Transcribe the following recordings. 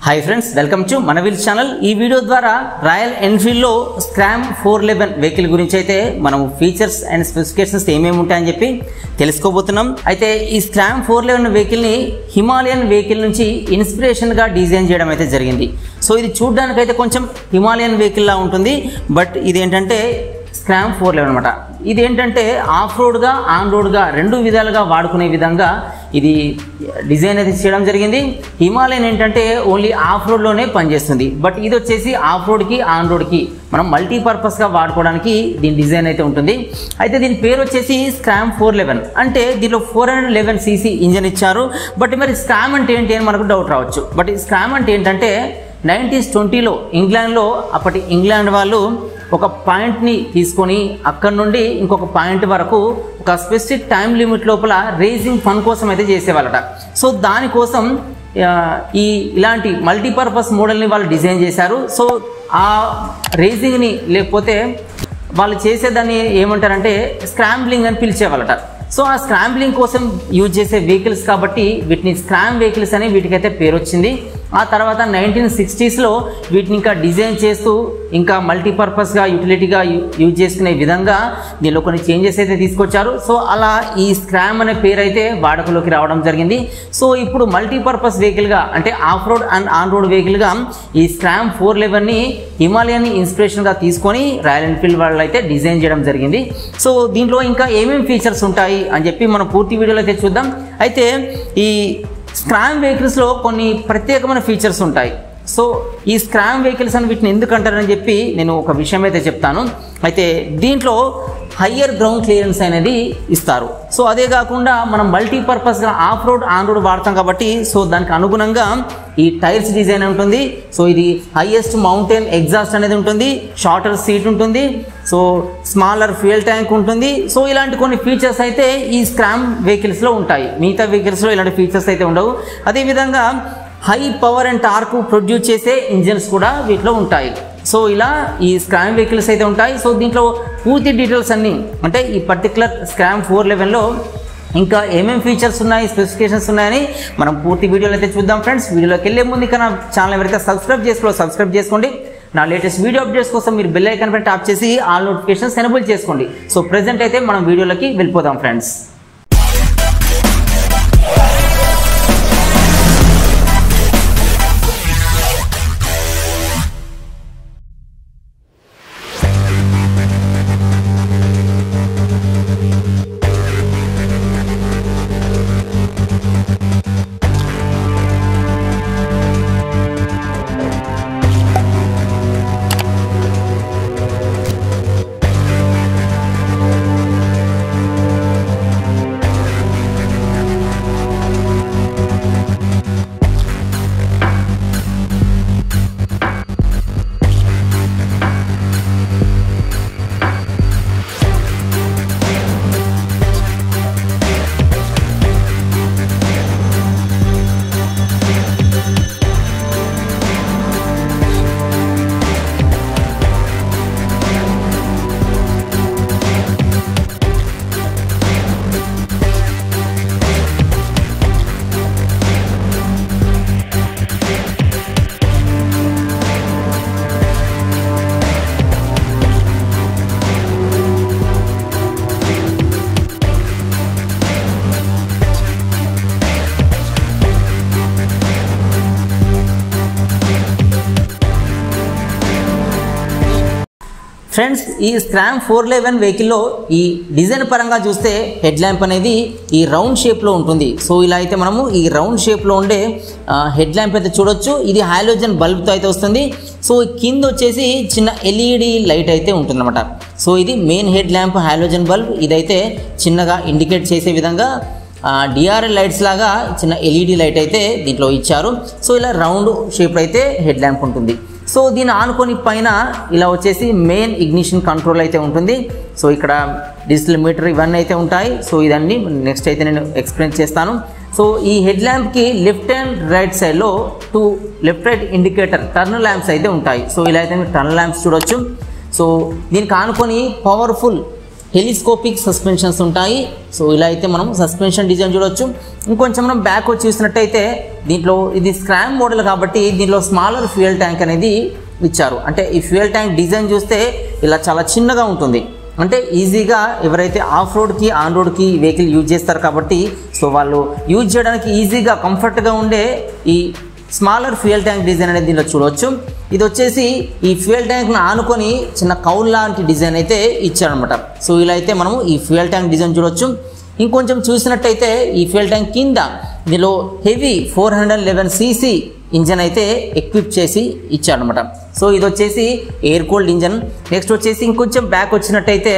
hi friends welcome to మనవిల్ channel ఈ video ద్వారా రాయల్ ఎన్ఫీల్డ్లో స్క్రామ్ ఫోర్ లెవెన్ వెహికల్ గురించి అయితే మనం ఫీచర్స్ అండ్ స్పెసిఫికేషన్స్ ఏమేమి ఉంటాయని చెప్పి తెలుసుకోబోతున్నాం అయితే ఈ స్క్రామ్ ఫోర్ లెవెన్ వెహికల్ని హిమాలయన్ వెహికల్ నుంచి ఇన్స్పిరేషన్గా డిజైన్ చేయడం అయితే జరిగింది సో ఇది చూడడానికి అయితే కొంచెం హిమాలయన్ వెహికల్లా ఉంటుంది బట్ ఇది ఏంటంటే స్క్రామ్ ఫోర్ లెవెన్ అనమాట ఇది ఏంటంటే ఆఫ్ రోడ్గా ఆన్ రోడ్గా రెండు విధాలుగా వాడుకునే విధంగా ఇది డిజైన్ అయితే చేయడం జరిగింది హిమాలయన్ ఏంటంటే ఓన్లీ ఆఫ్ రోడ్లోనే పనిచేస్తుంది బట్ ఇది వచ్చేసి ఆఫ్ రోడ్కి ఆన్ రోడ్కి మనం మల్టీపర్పస్గా వాడుకోవడానికి దీని డిజైన్ అయితే ఉంటుంది అయితే దీని పేరు వచ్చేసి స్క్రామ్ ఫోర్ లెవెన్ అంటే దీనిలో four hundred eleven CC engine ఇచ్చారు బట్ మరి స్క్రామ్ అంటే ఏంటి అని మనకు డౌట్ రావచ్చు బట్ ఈ స్క్రామ్ అంటే ఏంటంటే నైన్టీస్ ట్వంటీలో ఇంగ్లాండ్లో అప్పటి ఇంగ్లాండ్ వాళ్ళు ఒక పాయింట్ని తీసుకొని అక్కడ నుండి ఇంకొక పాయింట్ వరకు ఒక స్పెసిఫిక్ టైం లిమిట్ లోపల రేసింగ్ ఫన్ కోసం అయితే చేసేవాళ్ళట సో దానికోసం ఆ, ఈ ఇలాంటి మల్టీపర్పస్ మోడల్ని వాళ్ళు డిజైన్ చేశారు సో ఆ రేసింగ్ని లేకపోతే వాళ్ళు చేసేదాన్ని ఏమంటారంటే స్క్రాంబ్లింగ్ అని పిలిచేవాళ్ళట సో ఆ స్క్రాంబ్లింగ్ కోసం యూజ్ చేసే వెహికల్స్ కాబట్టి వీటిని స్క్రామ్ వెహికల్స్ అని వీటికైతే పేరు వచ్చింది ఆ తర్వాత నైన్టీన్ సిక్స్టీస్లో వీటిని ఇంకా డిజైన్ చేస్తూ ఇంకా మల్టీపర్పస్గా యూటిలిటీగా యూజ్ చేసుకునే విధంగా దీనిలో కొన్ని చేంజెస్ అయితే తీసుకొచ్చారు సో అలా ఈ స్క్రామ్ అనే పేరు అయితే వాడుకలోకి రావడం జరిగింది సో ఇప్పుడు మల్టీపర్పస్ వెహికల్గా అంటే off road and on road వెహికల్గా ఈ స్క్రామ్ ఫోర్ లెవెన్ని హిమాలయన్ ఇన్స్పిరేషన్గా తీసుకొని రాయల్ ఎన్ఫీల్డ్ వాళ్ళు అయితే డిజైన్ చేయడం జరిగింది సో దీంట్లో ఇంకా ఏమేమి ఫీచర్స్ ఉంటాయి అని చెప్పి మనం పూర్తి వీడియోలో అయితే చూద్దాం అయితే ఈ స్క్రామ్ వెహికల్స్లో కొన్ని ప్రత్యేకమైన ఫీచర్స్ ఉంటాయి సో ఈ స్క్రామ్ వెహికల్స్ అని వీటిని ఎందుకు అంటారని చెప్పి నేను ఒక విషయం అయితే చెప్తాను అయితే దీంట్లో హయ్యర్ గ్రౌండ్ క్లియరెన్స్ అనేది ఇస్తారు సో అదే కాకుండా మనం మల్టీపర్పస్గా ఆఫ్ రోడ్ ఆన్ రోడ్ వాడతాం కాబట్టి సో దానికి అనుగుణంగా ఈ టైర్స్ డిజైన్ ఉంటుంది సో ఇది హైయెస్ట్ మౌంటైన్ ఎగ్జాస్ట్ అనేది ఉంటుంది షార్టర్ సీట్ ఉంటుంది సో స్మాలర్ ఫ్యూయల్ ట్యాంక్ ఉంటుంది సో ఇలాంటి కొన్ని ఫీచర్స్ అయితే ఈ స్క్రామ్ వెహికల్స్లో ఉంటాయి మిగతా వెహికల్స్లో ఇలాంటి ఫీచర్స్ అయితే ఉండవు అదేవిధంగా high power and torque produce చేసే ఇంజిన్స్ కూడా వీటిలో ఉంటాయి సో ఇలా ఈ స్క్రామ్ వెహికల్స్ అయితే ఉంటాయి సో దీంట్లో పూర్తి డీటెయిల్స్ అన్నీ అంటే ఈ పర్టికులర్ స్క్రామ్ ఫోర్ లెవెన్లో ఇంకా ఏమేమి ఫీచర్స్ ఉన్నాయి స్పెసిఫికేషన్స్ ఉన్నాయని మనం పూర్తి వీడియోలో అయితే చూద్దాం ఫ్రెండ్స్ వీడియోలోకి వెళ్ళే ముందు ఇక నా ఛానల్ ఎవరైతే సబ్స్క్రైబ్ చేసుకో సబ్స్క్రైబ్ చేసుకోండి నా లేటెస్ట్ వీడియో అప్డేట్స్ కోసం మీరు బెల్ ఐకాన్ పైన ట్యాప్ చేసి ఆల్ నోటిఫికేషన్స్ ఎనబుల్ చేసుకోండి సో ప్రజెంట్ అయితే మనం వీడియోలోకి వెళ్ళిపోదాం ఫ్రెండ్స్ ఫ్రెండ్స్ ఈ స్క్రామ్ ఫోర్ లెవెన్ వెహికల్లో ఈ డిజైన్ పరంగా చూస్తే హెడ్ ల్యాంప్ అనేది ఈ రౌండ్ షేప్లో ఉంటుంది సో ఇలా అయితే మనము ఈ రౌండ్ షేప్లో ఉండే హెడ్ ల్యాంప్ అయితే చూడొచ్చు ఇది హాలోజన్ బల్బ్తో అయితే వస్తుంది సో కింద వచ్చేసి చిన్న ఎల్ఈడి లైట్ అయితే ఉంటుందన్నమాట సో ఇది main head lamp halogen bulb ఇదైతే చిన్నగా ఇండికేట్ చేసే విధంగా డిఆర్ఎల్ లైట్స్ లాగా చిన్న ఎల్ఈడి లైట్ అయితే దీంట్లో ఇచ్చారు సో ఇలా రౌండ్ షేప్ అయితే హెడ్ ల్యాంప్ ఉంటుంది సో దీన్ని ఆనుకొని పైన ఇలా వచ్చేసి మెయిన్ ఇగ్నిషన్ కంట్రోల్ అయితే ఉంటుంది సో ఇక్కడ డిజిటల్ మీటర్ ఇవన్నీ అయితే ఉంటాయి సో ఇదన్నీ నెక్స్ట్ అయితే నేను ఎక్స్ప్లెయిన్ చేస్తాను సో ఈ హెడ్ ల్యాంప్కి లెఫ్ట్ అండ్ రైట్ సైడ్లో two left right indicator turn lamps అయితే ఉంటాయి సో ఇలా అయితే మీరు టర్న్ ల్యాంప్స్ చూడొచ్చు సో దీనికి ఆనుకొని పవర్ఫుల్ టెలిస్కోపిక్ సస్పెన్షన్స్ ఉంటాయి సో ఇలా అయితే మనం సస్పెన్షన్ డిజైన్ చూడొచ్చు ఇంకొంచెం మనం బ్యాక్ వచ్చి చూసినట్టయితే దీంట్లో ఇది స్క్రామ్ మోడల్ కాబట్టి దీంట్లో స్మాలర్ ఫ్యూయల్ ట్యాంక్ అనేది ఇచ్చారు అంటే ఈ ఫ్యూయల్ ట్యాంక్ డిజైన్ చూస్తే ఇలా చాలా చిన్నగా ఉంటుంది అంటే ఈజీగా ఎవరైతే ఆఫ్ రోడ్కి ఆన్ రోడ్కి వెహికల్ యూజ్ చేస్తారు కాబట్టి సో వాళ్ళు యూజ్ చేయడానికి ఈజీగా కంఫర్ట్గా ఉండే ఈ స్మాలర్ ఫ్యూయల్ ట్యాంక్ డిజైన్ అనేది దీనిలో చూడవచ్చు ఇది వచ్చేసి ఈ ఫ్యూయల్ ట్యాంక్ను ఆనుకొని చిన్న కౌల్ లాంటి డిజైన్ అయితే ఇచ్చారనమాట సో ఇలా అయితే మనము ఈ ఫ్యూయల్ ట్యాంక్ డిజైన్ చూడవచ్చు ఇంకొంచెం చూసినట్టయితే ఈ ఫ్యూయల్ ట్యాంక్ కింద దీనిలో heavy four hundred eleven CC engine అయితే ఎక్విప్ చేసి ఇచ్చాడనమాట సో ఇది వచ్చేసి ఎయిర్ కూల్డ్ ఇంజన్ నెక్స్ట్ వచ్చేసి ఇంకొంచెం బ్యాక్ వచ్చినట్టయితే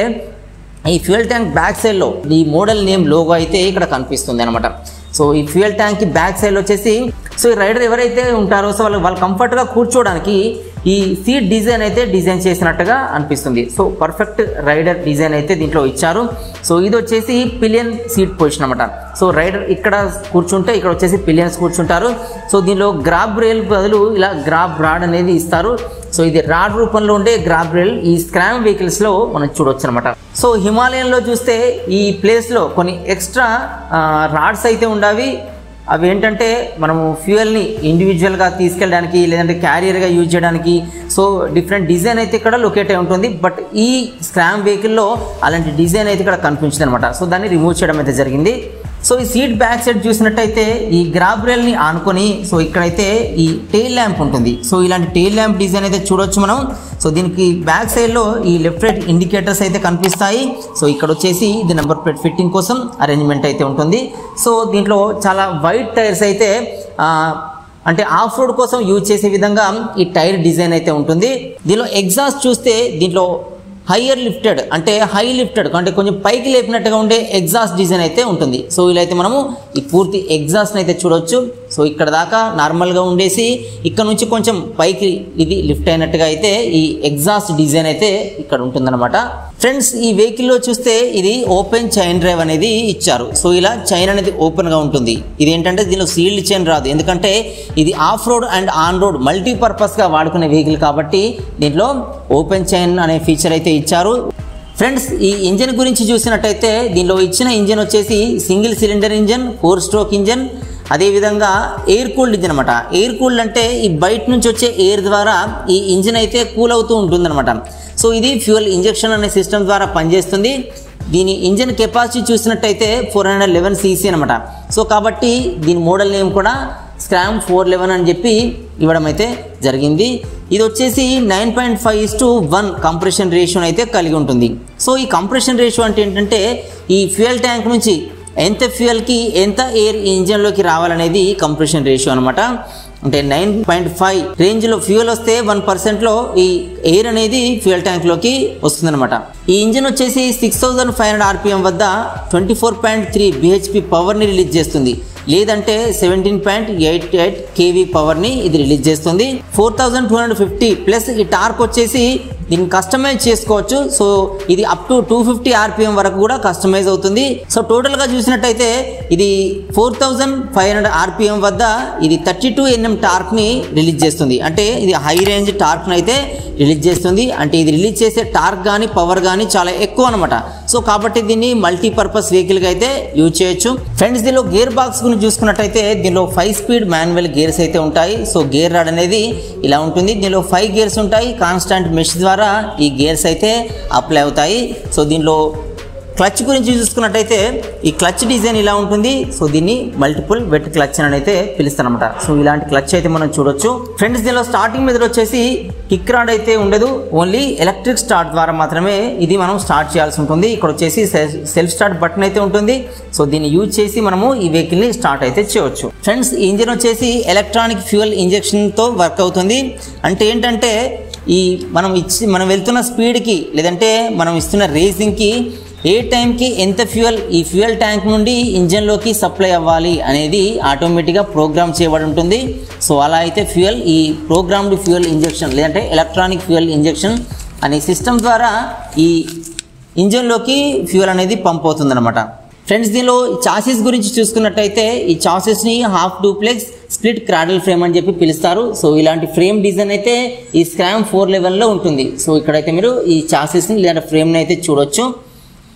ఈ ఫ్యూయల్ ట్యాంక్ బ్యాక్ సైడ్లో ఈ మోడల్ నేమ్ లోగో అయితే ఇక్కడ కనిపిస్తుంది అనమాట సో ఈ ఫ్యూయల్ ట్యాంక్ కి బ్యాక్ సైడ్ వచ్చేసి సో ఈ రైడర్ ఎవరైతే ఉంటారో సో వాళ్ళు వాళ్ళు కంఫర్ట్గా కూర్చోవడానికి ఈ సీట్ డిజైన్ అయితే డిజైన్ చేసినట్టుగా అనిపిస్తుంది సో పర్ఫెక్ట్ రైడర్ డిజైన్ అయితే దీంట్లో ఇచ్చారు సో ఇది వచ్చేసి పిలియన్ సీట్ పొజిషన్ అనమాట సో రైడర్ ఇక్కడ కూర్చుంటే ఇక్కడ వచ్చేసి పిలియన్స్ కూర్చుంటారు సో దీనిలో గ్రాబ్ రైల్ బదులు ఇలా గ్రాబ్ రాడ్ అనేది ఇస్తారు సో ఇది రాడ్ రూపంలో ఉండే గ్రాబ్ రైల్ ఈ స్క్రామ్ వెహికల్స్లో మనం చూడొచ్చు అనమాట సో హిమాలయన్లో చూస్తే ఈ ప్లేస్లో కొన్ని ఎక్స్ట్రా రాడ్స్ అయితే ఉండవి అవి ఏంటంటే మనము ఫ్యూయల్ని ఇండివిజువల్గా తీసుకెళ్ళడానికి లేదంటే క్యారియర్గా యూజ్ చేయడానికి సో డిఫరెంట్ డిజైన్ అయితే ఇక్కడ లొకేట్ అయి ఉంటుంది బట్ ఈ స్క్రామ్ వెహికల్లో అలాంటి డిజైన్ అయితే ఇక్కడ కనిపించింది అనమాట సో దాన్ని రిమూవ్ చేయడం అయితే జరిగింది సో ఈ సీట్ బ్యాక్ సైడ్ చూసినట్టయితే ఈ గ్రాబ్ రైల్ని ఆనుకొని సో ఇక్కడైతే ఈ టెయిల్ ల్యాంప్ ఉంటుంది సో ఇలాంటి టెయిల్ ల్యాంప్ డిజైన్ అయితే చూడొచ్చు మనం సో దీనికి బ్యాక్ సైడ్లో ఈ లెఫ్ట్ రైట్ ఇండికేటర్స్ అయితే కనిపిస్తాయి సో ఇక్కడ వచ్చేసి ఇది నెంబర్ ప్లేట్ ఫిట్టింగ్ కోసం అరేంజ్మెంట్ అయితే ఉంటుంది సో దీంట్లో చాలా వైట్ టైర్స్ అయితే ఆ, అంటే ఆఫ్ రోడ్ కోసం యూజ్ చేసే విధంగా ఈ టైర్ డిజైన్ అయితే ఉంటుంది దీనిలో ఎగ్జాస్ట్ చూస్తే దీంట్లో హయ్యర్ లిఫ్టెడ్ అంటే హై లిఫ్టెడ్ అంటే కొంచెం పైకి లేపినట్టుగా ఉండే ఎగ్జాస్ట్ డిజైన్ అయితే ఉంటుంది సో ఇలా అయితే మనము ఈ పూర్తి ఎగ్జాస్ట్ని అయితే చూడొచ్చు సో ఇక్కడ దాకా నార్మల్గా ఉండేసి ఇక్కడ నుంచి కొంచెం పైకి ఇది లిఫ్ట్ అయినట్టుగా అయితే ఈ ఎగ్జాస్ట్ డిజైన్ అయితే ఇక్కడ ఉంటుందన్నమాట ఫ్రెండ్స్ ఈ వెహికల్లో చూస్తే ఇది ఓపెన్ చైన్ డ్రైవ్ అనేది ఇచ్చారు సో ఇలా చైన్ అనేది ఓపెన్గా ఉంటుంది ఇది ఏంటంటే దీనిలో సీల్డ్ చైన్ రాదు ఎందుకంటే ఇది off road and on road మల్టీపర్పస్గా వాడుకునే వెహికల్ కాబట్టి దీంట్లో ఓపెన్ చైన్ అనే ఫీచర్ అయితే ఇచ్చారు ఫ్రెండ్స్ ఈ ఇంజన్ గురించి చూసినట్టయితే దీనిలో ఇచ్చిన ఇంజన్ వచ్చేసి single cylinder engine four stroke engine అదేవిధంగా ఎయిర్ కూల్డ్ ఇంజన్ అనమాట ఎయిర్ కూల్డ్ అంటే ఈ బయట నుంచి వచ్చే ఎయిర్ ద్వారా ఈ ఇంజిన్ అయితే కూల్ అవుతూ ఉంటుందన్నమాట సో ఇది ఫ్యూయల్ ఇంజెక్షన్ అనే సిస్టమ్ ద్వారా పనిచేస్తుంది దీని ఇంజన్ కెపాసిటీ చూసినట్టయితే ఫోర్ హండ్రెడ్ లెవెన్ సీసీ అనమాట సో కాబట్టి దీని మోడల్ నేమ్ కూడా స్క్రామ్ ఫోర్ లెవెన్ అని చెప్పి ఇవ్వడం అయితే జరిగింది ఇది వచ్చేసి nine point five is to one compression ratio అయితే కలిగి ఉంటుంది సో ఈ కంప్రెషన్ రేషియో అంటే ఏంటంటే ఈ ఫ్యూయల్ ట్యాంక్ నుంచి ఎంత ఫ్యూయల్కి ఎంత ఎయిర్ ఇంజన్లోకి రావాలనేది కంప్రెషన్ రేషియో అనమాట అంటే నైన్ పాయింట్ ఫైవ్ రేంజ్లో ఫ్యూయల్ వస్తే వన్ పర్సెంట్లో ఈ ఎయిర్ అనేది ఫ్యూయల్ ట్యాంక్లోకి వస్తుందన్నమాట ఈ ఇంజిన్ వచ్చేసి six thousand five hundred RPM వద్ద twenty four point three BHP పవర్ని రిలీజ్ చేస్తుంది లేదంటే seventeen point eight eight KV పవర్ని ఇది రిలీజ్ చేస్తుంది four thousand two hundred fifty plus ఈ టార్క్ వచ్చేసి దీన్ని కస్టమైజ్ చేసుకోవచ్చు సో ఇది up to two fifty RPM వరకు కూడా కస్టమైజ్ అవుతుంది సో టోటల్గా చూసినట్టయితే ఇది four thousand five hundred RPM వద్ద ఇది థర్టీ టూ ఎన్ఎం టార్క్ని రిలీజ్ చేస్తుంది అంటే ఇది హై రేంజ్ టార్క్ని అయితే రిలీజ్ చేస్తుంది అంటే ఇది రిలీజ్ చేసే టార్క్ కానీ పవర్ కానీ చాలా ఎక్కువ అనమాట సో కాబట్టి దీన్ని మల్టీపర్పస్ వెహికల్గా అయితే యూజ్ చేయొచ్చు ఫ్రెండ్స్ దీనిలో గేర్ బాక్స్ గురించి చూసుకున్నట్టయితే దీనిలో ఫైవ్ స్పీడ్ మాన్యువల్ గేర్స్ అయితే ఉంటాయి సో గేర్ రాడ్ అనేది ఇలా ఉంటుంది దీనిలో ఫైవ్ గేర్స్ ఉంటాయి కాన్స్టాంట్ మెష్ ద్వారా ఈ గేర్స్ అయితే అప్లై అవుతాయి సో దీనిలో క్లచ్ గురించి చూసుకున్నట్టయితే ఈ క్లచ్ డిజైన్ ఇలా ఉంటుంది సో దీన్ని మల్టిపుల్ వెట్ క్లచ్ అని అయితే పిలుస్తారనమాట సో ఇలాంటి క్లచ్ అయితే మనం చూడొచ్చు ఫ్రెండ్స్ దీనిలో స్టార్టింగ్ మీద వచ్చేసి కిక్ రాడ్ అయితే ఉండదు ఓన్లీ ఎలక్ట్రిక్ స్టార్ట్ ద్వారా మాత్రమే ఇది మనం స్టార్ట్ చేయాల్సి ఉంటుంది ఇక్కడ వచ్చేసి సెల్ఫ్ స్టార్ట్ బటన్ అయితే ఉంటుంది సో దీన్ని యూజ్ చేసి మనము ఈ వెహికల్ ని స్టార్ట్ అయితే చేయవచ్చు ఫ్రెండ్స్ ఈ ఇంజిన్ వచ్చేసి ఎలక్ట్రానిక్ ఫ్యూయల్ ఇంజెక్షన్ తో వర్క్ అవుతుంది అంటే ఏంటంటే ఈ మనం ఇచ్చి మనం వెళ్తున్న స్పీడ్కి లేదంటే మనం ఇస్తున్న రేసింగ్కి ఏ టైంకి ఎంత ఫ్యూయల్ ఈ ఫ్యూయల్ ట్యాంక్ నుండి ఇంజన్లోకి సప్లై అవ్వాలి అనేది ఆటోమేటిక్గా ప్రోగ్రామ్ చేయబడి ఉంటుంది సో అలా అయితే ఫ్యూయల్ ఈ ప్రోగ్రామ్డ్ ఫ్యూయల్ ఇంజెక్షన్ లేదంటే ఎలక్ట్రానిక్ ఫ్యూయల్ ఇంజెక్షన్ అనే సిస్టమ్ ద్వారా ఈ ఇంజన్లోకి ఫ్యూయల్ అనేది పంప్ అవుతుందన్నమాట ఫ్రెండ్స్ దీనిలో చాసెస్ గురించి చూసుకున్నట్టయితే ఈ చాసెస్ని half duplex split cradle frame అని చెప్పి పిలుస్తారు సో ఇలాంటి ఫ్రేమ్ డిజైన్ అయితే ఈ స్క్రామ్ ఫోర్ లెవెల్లో ఉంటుంది సో ఇక్కడైతే మీరు ఈ చాసెస్ని లేదా ఫ్రేమ్ని అయితే చూడొచ్చు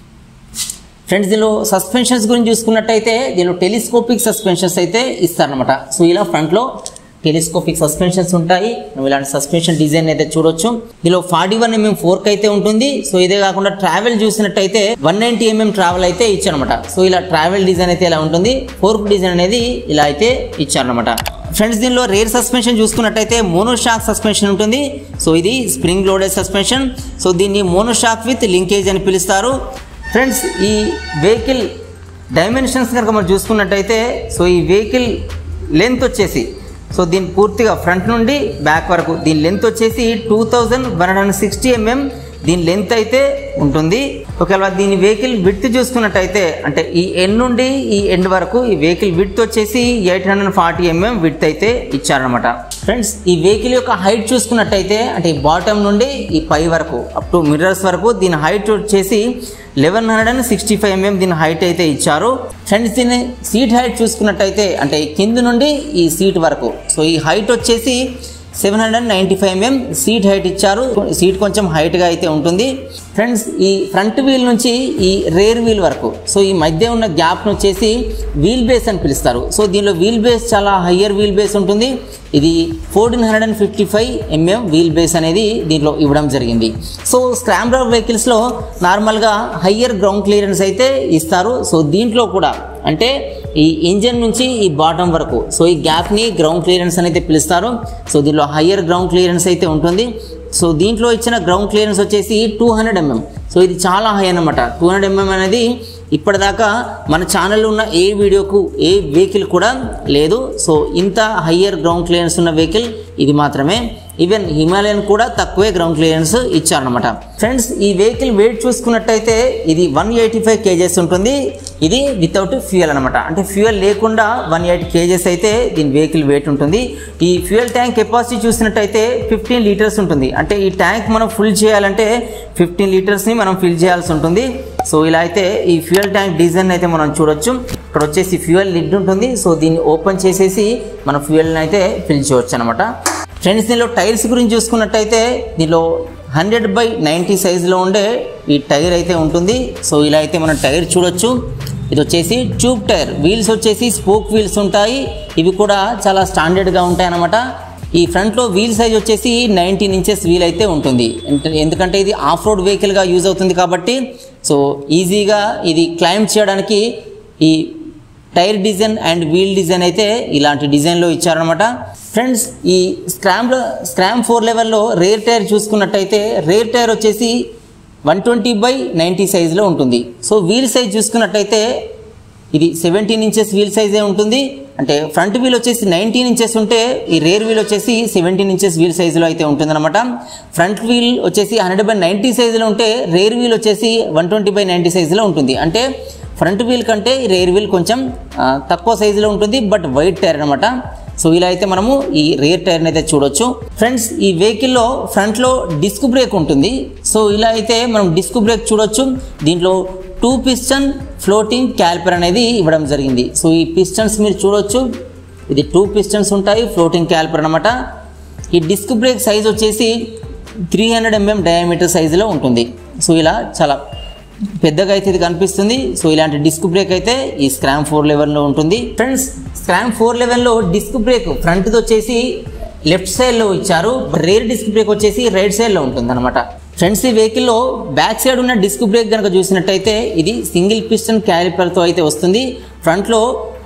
ఫ్రెండ్స్ దీనిలో సస్పెన్షన్స్ గురించి చూసుకున్నట్టయితే దీనిలో టెలిస్కోపిక్ సస్పెన్షన్స్ అయితే ఇస్తారనమాట సో ఇలా ఫ్రంట్లో టెలిస్కోపిక్ సస్పెన్షన్స్ ఉంటాయి నువ్వు ఇలాంటి సస్పెన్షన్ డిజైన్ అయితే చూడొచ్చు దీనిలో ఫార్టీ వన్ ఎంఎం ఫోర్క్ అయితే ఉంటుంది సో ఇదే కాకుండా ట్రావెల్ చూసినట్టయితే వన్ నైన్టీ ఎంఎం ట్రావెల్ అయితే ఇచ్చారనమాట సో ఇలా ట్రావెల్ డిజైన్ అయితే ఇలా ఉంటుంది ఫోర్క్ డిజైన్ అనేది ఇలా అయితే ఇచ్చారనమాట ఫ్రెండ్స్ దీనిలో రేర్ సస్పెన్షన్ చూసుకున్నట్టయితే మోనోషాక్ సస్పెన్షన్ ఉంటుంది సో ఇది స్ప్రింగ్ లోడెడ్ సస్పెన్షన్ సో దీన్ని మోనోషాక్ విత్ లింకేజ్ అని పిలుస్తారు ఫ్రెండ్స్ ఈ వెహికల్ డైమెన్షన్స్ కనుక మనం చూసుకున్నట్టయితే సో ఈ వెహికల్ లెంత్ వచ్చేసి సో దీని పూర్తిగా ఫ్రంట్ నుండి బ్యాక్ వరకు దీని లెంత్ వచ్చేసి two thousand one hundred sixty MM దీని లెంత్ అయితే ఉంటుంది ఒకవేళ దీని వెహికల్ విడ్త్ చూసుకున్నట్టయితే అంటే ఈ ఎండ్ నుండి ఈ ఎండ్ వరకు ఈ వెహికల్ విడ్త్ వచ్చేసి eight hundred forty MM width అయితే ఇచ్చారనమాట ఫ్రెండ్స్ ఈ వెహికల్ యొక్క హైట్ చూసుకున్నట్టయితే అంటే ఈ బాటమ్ నుండి ఈ పై వరకు అప్ టు మిర్రర్స్ వరకు దీని హైట్ వచ్చేసి eleven hundred and sixty five MM దీని హైట్ అయితే ఇచ్చారు ఫ్రెండ్స్ దీని సీట్ హైట్ చూసుకున్నట్టయితే అంటే కింద నుండి ఈ సీట్ వరకు సో ఈ హైట్ వచ్చేసి seven hundred ninety five MM seat height ఇచ్చారు సీట్ కొంచెం హైట్గా అయితే ఉంటుంది ఫ్రెండ్స్ ఈ ఫ్రంట్ వీల్ నుంచి ఈ రేర్ వీల్ వరకు సో ఈ మధ్య ఉన్న గ్యాప్ను వచ్చేసి వీల్ బేస్ అని పిలుస్తారు సో దీనిలో వీల్ బేస్ చాలా హయ్యర్ వీల్ బేస్ ఉంటుంది ఇది fourteen hundred and fifty five MM wheel base అనేది దీంట్లో ఇవ్వడం జరిగింది సో స్క్రాంబ్లర్ వెహికల్స్లో నార్మల్గా హయ్యర్ గ్రౌండ్ క్లియరెన్స్ అయితే ఇస్తారు సో దీంట్లో కూడా అంటే ఈ ఇంజన్ నుంచి ఈ బాటం వరకు సో ఈ గ్యాప్ని గ్రౌండ్ క్లియరెన్స్ అనేది పిలుస్తారు సో దీనిలో హయ్యర్ గ్రౌండ్ క్లియరెన్స్ అయితే ఉంటుంది సో దీంట్లో ఇచ్చిన గ్రౌండ్ క్లియరెన్స్ వచ్చేసి టూ హండ్రెడ్ ఎంఎం సో ఇది చాలా హై అన్నమాట టూ హండ్రెడ్ ఎంఎం అనేది ఇప్పటిదాకా మన ఛానల్లో ఉన్న ఏ వీడియోకు ఏ వెహికల్ కూడా లేదు సో ఇంత హయ్యర్ గ్రౌండ్ క్లియరెన్స్ ఉన్న వెహికల్ ఇది మాత్రమే ఈవెన్ హిమాలయన్ కూడా తక్కువే గ్రౌండ్ క్లియరెన్స్ ఇచ్చారనమాట ఫ్రెండ్స్ ఈ వెహికల్ వెయిట్ చూసుకున్నట్టయితే ఇది వన్ ఎయిటీ ఫైవ్ కేజెస్ ఉంటుంది ఇది వితౌట్ ఫ్యూయల్ అనమాట అంటే ఫ్యూయల్ లేకుండా వన్ ఎయిటీ కేజెస్ అయితే దీని వెహికల్ వెయిట్ ఉంటుంది ఈ ఫ్యూయల్ ట్యాంక్ కెపాసిటీ చూసినట్టయితే ఫిఫ్టీన్ లీటర్స్ ఉంటుంది అంటే ఈ ట్యాంక్ మనం ఫుల్ చేయాలంటే ఫిఫ్టీన్ లీటర్స్ని మనం ఫిల్ చేయాల్సి ఉంటుంది సో ఇలా అయితే ఈ ఫ్యూయల్ ట్యాంక్ డిజైన్ అయితే మనం చూడొచ్చు ఇక్కడ వచ్చేసి ఫ్యూయల్ లిడ్ ఉంటుంది సో దీన్ని ఓపెన్ చేసేసి మనం ఫ్యూయల్ని అయితే ఫిల్ చేయవచ్చు అనమాట ఫ్రెండ్స్ దీనిలో టైర్స్ గురించి చూసుకున్నట్టయితే దీనిలో హండ్రెడ్ బై నైంటీ సైజులో ఉండే ఈ టైర్ అయితే ఉంటుంది సో ఇలా అయితే మనం టైర్ చూడొచ్చు ఇది వచ్చేసి ట్యూబ్ టైర్ వీల్స్ వచ్చేసి స్పోక్ వీల్స్ ఉంటాయి ఇవి కూడా చాలా స్టాండర్డ్గా ఉంటాయి అన్నమాట ఈ ఫ్రంట్లో వీల్ సైజ్ వచ్చేసి నైన్టీన్ ఇంచెస్ వీల్ అయితే ఉంటుంది ఎంట- ఎందుకంటే ఇది ఆఫ్ రోడ్ వెహికల్గా యూజ్ అవుతుంది కాబట్టి సో ఈజీగా ఇది క్లైంబ్ చేయడానికి ఈ tyre design and wheel design అయితే ఇలాంటి డిజైన్లో ఇచ్చారనమాట ఫ్రెండ్స్ ఈ స్క్రామ్లో స్క్రామ్ ఫోర్ లెవెల్లో రేర్ టైర్ చూసుకున్నట్టయితే రేర్ టైర్ వచ్చేసి వన్ ట్వంటీ బై నైంటీ సైజులో ఉంటుంది సో వీల్ సైజ్ చూసుకున్నట్టయితే ఇది సెవెంటీన్ ఇంచెస్ వీల్ సైజే ఉంటుంది అంటే ఫ్రంట్ వీల్ వచ్చేసి నైన్టీన్ ఇంచెస్ ఉంటే ఈ రేర్ వీల్ వచ్చేసి సెవెంటీన్ ఇంచెస్ వీల్ సైజులో అయితే ఉంటుందన్నమాట ఫ్రంట్ వీల్ వచ్చేసి హండ్రెడ్ బై నైంటీ సైజులో ఉంటే రేర్ వీల్ వచ్చేసి వన్ ట్వంటీ బై నైంటీ సైజులో ఉంటుంది అంటే ఫ్రంట్ వీల్ కంటే ఈ రేర్ వీల్ కొంచెం ఆ, తక్కువ సైజులో ఉంటుంది బట్ వైట్ టైర్ అనమాట సో ఇలా అయితే మనము ఈ రేర్ టైర్ని అయితే చూడొచ్చు ఫ్రెండ్స్ ఈ వెహికల్లో ఫ్రంట్లో డిస్క్ బ్రేక్ ఉంటుంది సో ఇలా అయితే మనం డిస్క్ బ్రేక్ చూడొచ్చు దీంట్లో టూ పిస్టన్ ఫ్లోటింగ్ క్యాల్పర్ అనేది ఇవ్వడం జరిగింది సో ఈ పిస్టన్స్ మీరు చూడొచ్చు ఇది టూ పిస్టన్స్ ఉంటాయి ఫ్లోటింగ్ క్యాల్పర్ అనమాట ఈ డిస్క్ బ్రేక్ సైజ్ వచ్చేసి త్రీ హండ్రెడ్ ఎంఎం డయామీటర్ సైజులో ఉంటుంది సో ఇలా చాలా పెద్దగా అయితే ఇది కనిపిస్తుంది సో ఇలాంటి డిస్క్ బ్రేక్ అయితే ఈ స్క్రామ్ ఫోర్ లెవెల్లో ఉంటుంది ఫ్రెండ్స్ స్క్రామ్ ఫోర్ లెవెల్లో డిస్క్ బ్రేక్ ఫ్రంట్ది వచ్చేసి లెఫ్ట్ సైడ్లో ఇచ్చారు రేర్ డిస్క్ బ్రేక్ వచ్చేసి రైట్ సైడ్లో ఉంటుంది అనమాట ఫ్రెండ్స్ ఈ వెహికల్లో బ్యాక్ సైడ్ ఉన్న డిస్క్ బ్రేక్ కనుక చూసినట్టయితే ఇది సింగిల్ పిస్టన్ క్యాలిపర్తో అయితే వస్తుంది ఫ్రంట్లో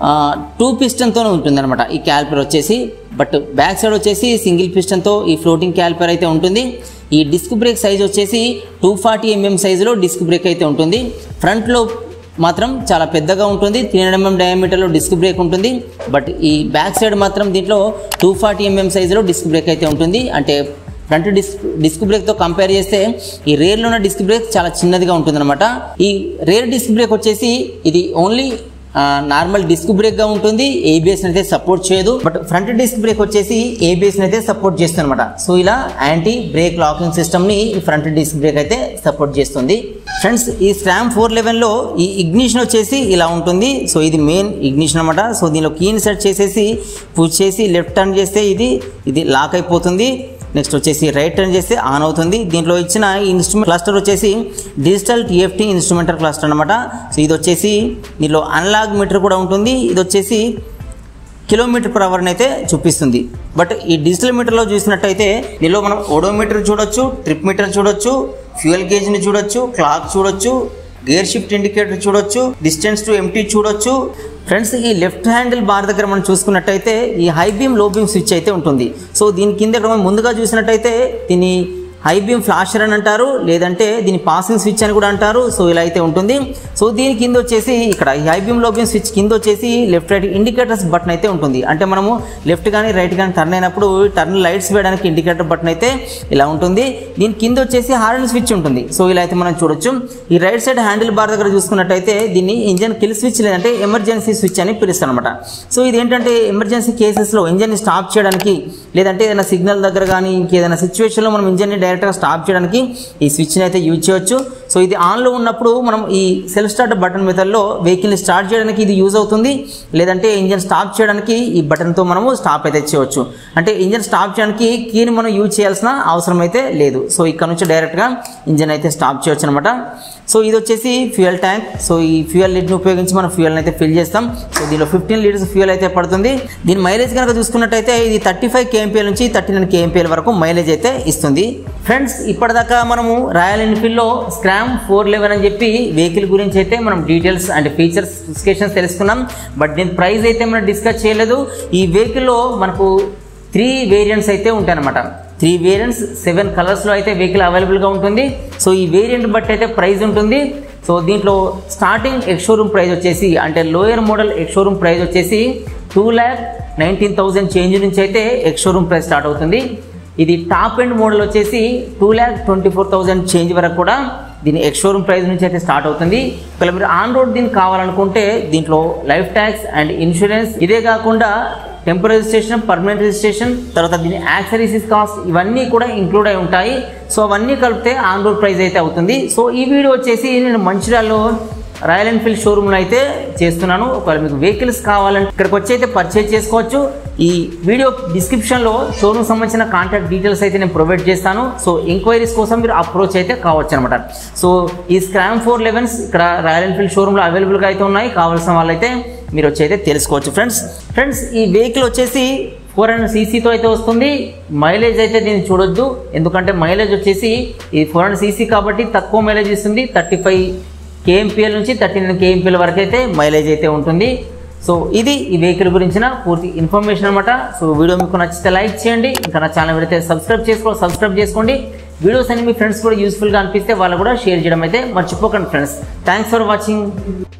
టూ పిస్టన్తోనే ఉంటుంది అనమాట ఈ క్యాలిపర్ వచ్చేసి బట్ బ్యాక్ సైడ్ వచ్చేసి సింగిల్ పిస్టన్తో ఈ ఫ్లోటింగ్ క్యాలిపర్ అయితే ఉంటుంది ఈ డిస్క్ బ్రేక్ సైజ్ వచ్చేసి టూ ఫార్టీ ఎంఎం సైజులో డిస్క్ బ్రేక్ అయితే ఉంటుంది ఫ్రంట్లో మాత్రం చాలా పెద్దగా ఉంటుంది త్రీ హండ్రెడ్ ఎంఎం డయామీటర్లో డిస్క్ బ్రేక్ ఉంటుంది బట్ ఈ బ్యాక్ సైడ్ మాత్రం దీంట్లో టూ ఫార్టీ ఎంఎం సైజులో డిస్క్ బ్రేక్ అయితే ఉంటుంది అంటే ఫ్రంట్ డిస్క్ డిస్క్ బ్రేక్తో కంపేర్ చేస్తే ఈ రేర్లో ఉన్న డిస్క్ బ్రేక్ చాలా చిన్నదిగా ఉంటుందన్నమాట ఈ రేర్ డిస్క్ బ్రేక్ వచ్చేసి ఇది ఓన్లీ నార్మల్ డిస్క్ బ్రేక్గా ఉంటుంది ఏబిఎస్ అయితే సపోర్ట్ చేయదు బట్ ఫ్రంట్ డిస్క్ బ్రేక్ వచ్చేసి ఏబిఎస్ అయితే సపోర్ట్ చేస్తుంది అనమాట సో ఇలా యాంటీ బ్రేక్ లాకింగ్ సిస్టమ్ని ఈ ఫ్రంట్ డిస్క్ బ్రేక్ అయితే సపోర్ట్ చేస్తుంది ఫ్రెండ్స్ ఈ స్ట్రామ్ ఫోర్ లెవెన్లో ఈ ఇగ్నిషన్ వచ్చేసి ఇలా ఉంటుంది సో ఇది మెయిన్ ఇగ్నిషన్ అనమాట సో దీనిలో కీని సెట్ చేసేసి పుష్ చేసి లెఫ్ట్ టర్న్ చేస్తే ఇది ఇది లాక్ అయిపోతుంది నెక్స్ట్ వచ్చేసి రైట్ టర్న్ చేస్తే ఆన్ అవుతుంది దీంట్లో ఇచ్చిన ఇన్స్ట్రుమెంట్ క్లస్టర్ వచ్చేసి డిజిటల్ టీఎఫ్టీ ఇన్స్ట్రుమెంటల్ క్లస్టర్ అనమాట సో ఇది వచ్చేసి దీనిలో అనలాగ్ మీటర్ కూడా ఉంటుంది ఇది వచ్చేసి కిలోమీటర్ పర్ అవర్ని అయితే చూపిస్తుంది బట్ ఈ డిజిటల్ మీటర్లో చూసినట్టయితే దీనిలో మనం ఓడోమీటర్ చూడొచ్చు ట్రిప్ మీటర్ చూడొచ్చు ఫ్యూయల్ గేజ్ని చూడొచ్చు క్లాక్ చూడొచ్చు గేర్ షిఫ్ట్ ఇండికేటర్ చూడొచ్చు డిస్టెన్స్ టు ఎంటీ చూడొచ్చు ఫ్రెండ్స్ ఈ లెఫ్ట్ హ్యాండిల్ బార్ దగ్గర మనం చూసుకున్నట్టయితే ఈ high beam low beam switch అయితే ఉంటుంది సో దీని కింద ఇక్కడ మనం ముందుగా చూసినట్టయితే దీని హై బీమ్ ఫ్లాషర్ అని అంటారు లేదంటే దీని పాసింగ్ స్విచ్ అని కూడా అంటారు సో ఇలా అయితే ఉంటుంది సో దీని కింద వచ్చేసి ఇక్కడ ఈ high beam low beam switch కింద వచ్చేసి లెఫ్ట్ రైట్ ఇండికేటర్స్ బటన్ అయితే ఉంటుంది అంటే మనము లెఫ్ట్ కానీ రైట్ కానీ టర్న్ అయినప్పుడు టర్న్ లైట్స్ వేయడానికి ఇండికేటర్ బటన్ అయితే ఇలా ఉంటుంది దీని కింద వచ్చేసి హార్న్ స్విచ్ ఉంటుంది సో ఇలా అయితే మనం చూడొచ్చు ఈ రైట్ సైడ్ హ్యాండిల్ బార్ దగ్గర చూసుకున్నట్టయితే దీన్ని ఇంజన్ కిల్ స్విచ్ లేదంటే ఎమర్జెన్సీ స్విచ్ అని పిలుస్తాను అనమాట సో ఇది ఏంటంటే ఎమర్జెన్సీ కేసెస్లో ఇంజన్ స్టాప్ చేయడానికి లేదంటే ఏదైనా సిగ్నల్ దగ్గర కానీ ఇంకేదైనా సిచ్యువేషన్లో మనం ఇంజన్ని డైరెక్ట్గా స్టాప్ చేయడానికి ఈ స్విచ్ని అయితే యూజ్ చేయొచ్చు సో ఇది ఆన్లో ఉన్నప్పుడు మనం ఈ సెల్ఫ్ స్టార్ట్ బటన్ మెథడ్లో వెహికల్ని స్టార్ట్ చేయడానికి ఇది యూజ్ అవుతుంది లేదంటే ఇంజన్ స్టాప్ చేయడానికి ఈ బటన్తో మనము స్టాప్ అయితే చేయవచ్చు అంటే ఇంజన్ స్టాప్ చేయడానికి కీని మనం యూజ్ చేయాల్సిన అవసరం అయితే లేదు సో ఇక్కడ నుంచి డైరెక్ట్గా ఇంజన్ అయితే స్టాప్ చేయొచ్చు అనమాట సో ఇది వచ్చేసి ఫ్యూయల్ ట్యాంక్ సో ఈ ఫ్యూయల్ లిడ్ని ఉపయోగించి మనం ఫ్యూయల్ అయితే ఫిల్ చేస్తాం సో దీనిలో ఫిఫ్టీన్ లీటర్స్ ఫ్యూయల్ అయితే పడుతుంది దీని మైలేజ్ కనుక చూసుకున్నట్టయితే ఇది థర్టీ ఫైవ్ కేఎంపీఎల్ నుంచి థర్టీ నైన్ కేఎంపీఎల్ వరకు మైలేజ్ అయితే ఇస్తుంది ఫ్రెండ్స్ ఇప్పటిదాకా మనము రాయల్ ఎన్ఫీల్డ్లో స్క్రామ్ ఫోర్ లెవెన్ అని చెప్పి వెహికల్ గురించి అయితే మనం డీటెయిల్స్ అండ్ ఫీచర్స్ స్పెసిఫికేషన్స్ తెలుసుకున్నాం బట్ దీని ప్రైస్ అయితే మనం డిస్కస్ చేయలేదు ఈ వెహికల్లో మనకు త్రీ వేరియంట్స్ అయితే ఉంటాయన్నమాట త్రీ వేరియంట్స్ సెవెన్ కలర్స్లో అయితే వెహికల్ అవైలబుల్గా ఉంటుంది సో ఈ వేరియంట్ బట్టి అయితే ప్రైస్ ఉంటుంది సో దీంట్లో స్టార్టింగ్ ఎక్స్ షోరూమ్ ప్రైస్ వచ్చేసి అంటే lower model ex showroom price వచ్చేసి two lakh nineteen thousand change నుంచి అయితే ఎక్స్ షోరూమ్ ప్రైస్ స్టార్ట్ అవుతుంది ఇది టాప్ ఎండ్ మోడల్ వచ్చేసి two lakh twenty four thousand change వరకు కూడా దీని ఎక్స్ షోరూమ్ ప్రైస్ నుంచి అయితే స్టార్ట్ అవుతుంది ఒకవేళ మీరు ఆన్ రోడ్ దీనికి కావాలనుకుంటే దీంట్లో లైఫ్ ట్యాక్స్ అండ్ ఇన్సూరెన్స్ ఇదే కాకుండా టెంపరీ రిజిస్ట్రేషన్ పర్మనెంట్ రిజిస్ట్రేషన్ తర్వాత దీని యాక్సరీసీస్ కాస్ట్ ఇవన్నీ కూడా ఇంక్లూడ్ అయి ఉంటాయి సో అవన్నీ కలిపితే ఆన్ రోడ్ ప్రైస్ అయితే అవుతుంది సో ఈ వీడియో వచ్చేసి నేను మంచిర్యాలలో రాయల్ ఎన్ఫీల్డ్ షోరూమ్లో అయితే చేస్తున్నాను ఒకవేళ మీకు వెహికల్స్ కావాలంటే ఇక్కడికి వచ్చి అయితే పర్చేజ్ చేసుకోవచ్చు ఈ వీడియో డిస్క్రిప్షన్లో షోరూమ్ సంబంధించిన కాంటాక్ట్ డీటెయిల్స్ అయితే నేను ప్రొవైడ్ చేస్తాను సో ఎంక్వైరీస్ కోసం మీరు అప్రోచ్ అయితే కావచ్చు అనమాట సో ఈ స్క్రామ్ ఫోర్ లెవెన్స్ ఇక్కడ రాయల్ ఎన్ఫీల్డ్ షోరూంలో అవైలబుల్గా అయితే ఉన్నాయి కావాల్సిన వాళ్ళైతే మీరు వచ్చి అయితే తెలుసుకోవచ్చు ఫ్రెండ్స్ ఫ్రెండ్స్ ఈ వెహికల్ వచ్చేసి ఫోర్ హండ్రెడ్ సీసీతో అయితే వస్తుంది మైలేజ్ అయితే దీన్ని చూడొద్దు ఎందుకంటే మైలేజ్ వచ్చేసి ఈ ఫోర్ హండ్రెడ్ సీసీ కాబట్టి తక్కువ మైలేజ్ ఇస్తుంది థర్టీ ఫైవ్ కేఎంపీఎల్ నుంచి థర్టీ నైన్ కేఎంపీఎల్ వరకు అయితే మైలేజ్ అయితే ఉంటుంది సో ఇది ఈ వెహికల్ గురించిన పూర్తి ఇన్ఫర్మేషన్ అనమాట సో వీడియో మీకు నచ్చితే లైక్ చేయండి ఇంకా నా ఛానల్ అయితే సబ్స్క్రైబ్ చేసుకో సబ్స్క్రైబ్ చేసుకోండి వీడియోస్ అన్ని మీ ఫ్రెండ్స్ కూడా యూస్ఫుల్గా అనిపిస్తే వాళ్ళు కూడా షేర్ చేయడం అయితే మర్చిపోకండి ఫ్రెండ్స్ థ్యాంక్స్ ఫర్ వాచింగ్